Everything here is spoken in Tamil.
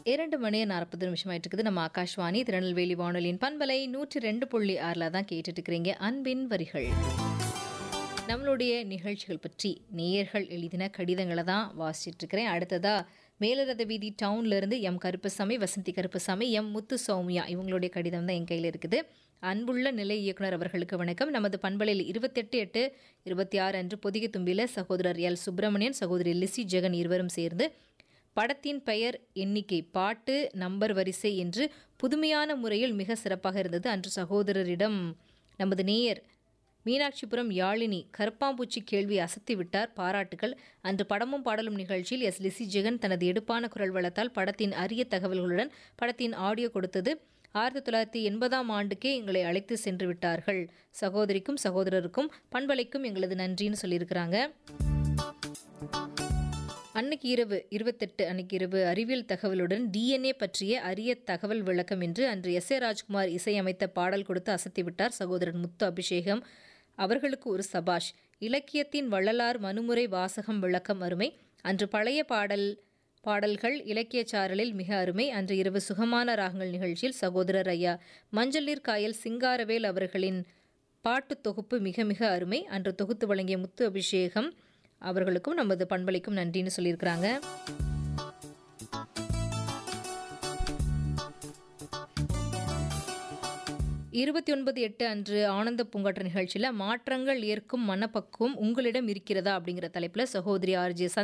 இரண்டு மணி நாற்பது நிமிஷம் ஆயிட்டு இருக்குது நம்ம ஆகாஷ்வாணி திருநெல்வேலி வானொலியின் பண்பலை நூற்றி ரெண்டு புள்ளி ஆறில் தான் கேட்டுட்டு இருக்கிறீங்க அன்பின் வரிகள் நம்மளுடைய நிகழ்ச்சிகள் பற்றி நேயர்கள் எழுதின கடிதங்களை தான் வாசிச்சுட்டு இருக்கிறேன் அடுத்ததா மேலரத வீதி டவுன்ல இருந்து எம் கருப்பசாமி வசந்தி கருப்பசாமி எம் முத்து சௌமியா இவங்களுடைய கடிதம் தான் என் கையில் இருக்குது அன்புள்ள நிலை இயக்குனர் அவர்களுக்கு வணக்கம் நமது பண்பலையில் இருபத்தெட்டு எட்டு இருபத்தி ஆறு அன்று பொதிகை தும்பில சகோதரர் எல் சுப்பிரமணியன் சகோதரி லிசி ஜெகன் இருவரும் சேர்ந்து படத்தின் பெயர் எண்ணிக்கை பாட்டு நம்பர் வரிசை என்று புதுமையான முறையில் மிக சிறப்பாக இருந்தது அன்று சகோதரரிடம் நமது நேயர் மீனாட்சிபுரம் யாழினி கருப்பாம்பூச்சி கேள்வி அசத்தி விட்டார் பாராட்டுகள் அன்று படமும் பாடலும் நிகழ்ச்சியில் எஸ் லிசி ஜெகன் தனது எடுப்பான குரல் வளத்தால் படத்தின் அரிய தகவல்களுடன் படத்தின் ஆடியோ கொடுத்தது ஆயிரத்தி தொள்ளாயிரத்தி எண்பதாம் ஆண்டுக்கே எங்களை அழைத்து சென்று விட்டார்கள் சகோதரிக்கும் சகோதரருக்கும் பண்பலைக்கும் எங்களது நன்றின்னு சொல்லியிருக்கிறாங்க அன்னைக்கு இரவு இருபத்தெட்டு அன்னைக்கு இரவு அறிவியல் தகவலுடன் டிஎன்ஏ பற்றிய அரிய தகவல் விளக்கம் என்று அன்று எஸ் ஏ ராஜ்குமார் இசையமைத்த பாடல் கொடுத்து அசத்திவிட்டார் சகோதரன் முத்து அபிஷேகம் அவர்களுக்கு ஒரு சபாஷ் இலக்கியத்தின் வள்ளலார் மனுமுறை வாசகம் விளக்கம் அருமை அன்று பழைய பாடல் பாடல்கள் இலக்கிய சாரலில் மிக அருமை அன்று இரவு சுகமான ராகங்கள் நிகழ்ச்சியில் சகோதரர் ஐயா மஞ்சள் காயல் சிங்காரவேல் அவர்களின் பாட்டு தொகுப்பு மிக மிக அருமை அன்று தொகுத்து வழங்கிய முத்து அபிஷேகம் அவர்களுக்கும் நமது பண்பளிக்கும் நன்றின்னு சொல்லியிருக்கிறாங்க இருபத்தி ஒன்பது எட்டு அன்று ஆனந்த பூங்காற்று நிகழ்ச்சியில் மாற்றங்கள் ஏற்கும் மனப்பக்குவம் உங்களிடம் இருக்கிறதா அப்படிங்கிற தலைப்பில் சகோதரி ஆர்ஜே